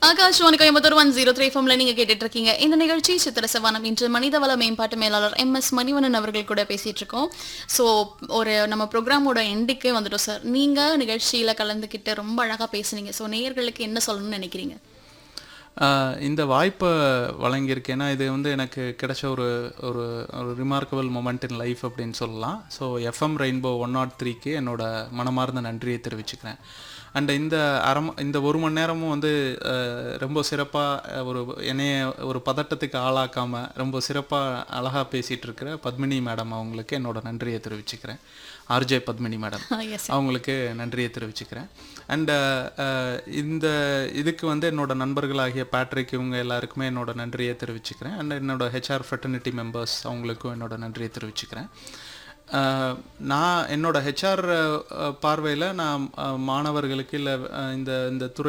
Akashvani Coimbatore one zero three ஃபம்ல நீங்க கேட்டுட்டு இருக்கீங்க இந்த நிகழ்ச்சி சித்திர சவானம் இன்று மனிதவள மேம்பாட்டு மேலாளர் எம் எஸ் மணிவண்ணன் அவர்கள் கூட பேசிட்டு இருக்கோம் ஸோ ஒரு நம்ம ப்ரோக்ராமோட எண்டுக்கே வந்துட்டோம் சார் நீங்க நிகழ்ச்சியில கலந்துக்கிட்டு ரொம்ப அழகா பேசுனீங்க ஸோ நேயர்களுக்கு என்ன சொல்லணும்னு நினைக்கிறீங்க ஆஹ் இந்த வாய்ப்பை வழங்கியிருக்கேன் ஏன்னா இது வந்து எனக்கு கிடைச்ச ஒரு ஒரு ஒரு ரிமார்க்கபிள் மொமெண்ட் இன் லைஃப் அப்படின்னு சொல்லலாம் so FM rainbow one nought த்ரீக்கு என்னோட மனமார்ந்த நன்றியை தெரிவிச்சுக்கிறேன் அண்ட் இந்த அரம் இந்த ஒரு மணி நேரமும் வந்து ஆஹ் ரொம்ப சிறப்பாக ஒரு என்னைய ஒரு பதட்டத்துக்கு ஆளாக்காமல் ரொம்ப சிறப்பாக அழகாக பேசிகிட்டு இருக்கிற பத்மினி மேடம் அவங்களுக்கு என்னோட நன்றியை தெரிவிச்சுக்கிறேன் ஆர்ஜே பத்மினி மேடம் எஸ் அவங்களுக்கு நன்றியை தெரிவிச்சுக்கிறேன் அண்ட் இந்த இதுக்கு வந்து என்னோட நண்பர்களாகிய பேட்ரிக் இவங்க எல்லாருக்குமே என்னோட நன்றியை தெரிவிச்சுக்கிறேன் அண்ட் என்னோட ஹெச்ஆர் ஃபெட்டர்னிட்டி மெம்பர்ஸ் அவங்களுக்கும் என்னோட நன்றியை தெரிவிச்சுக்கிறேன் அஹ், நான் என்னோட ஹெச்ஆர் பார்வையில் நான் அஹ், மாணவர்களுக்கு இல்லை இந்த இந்த துறை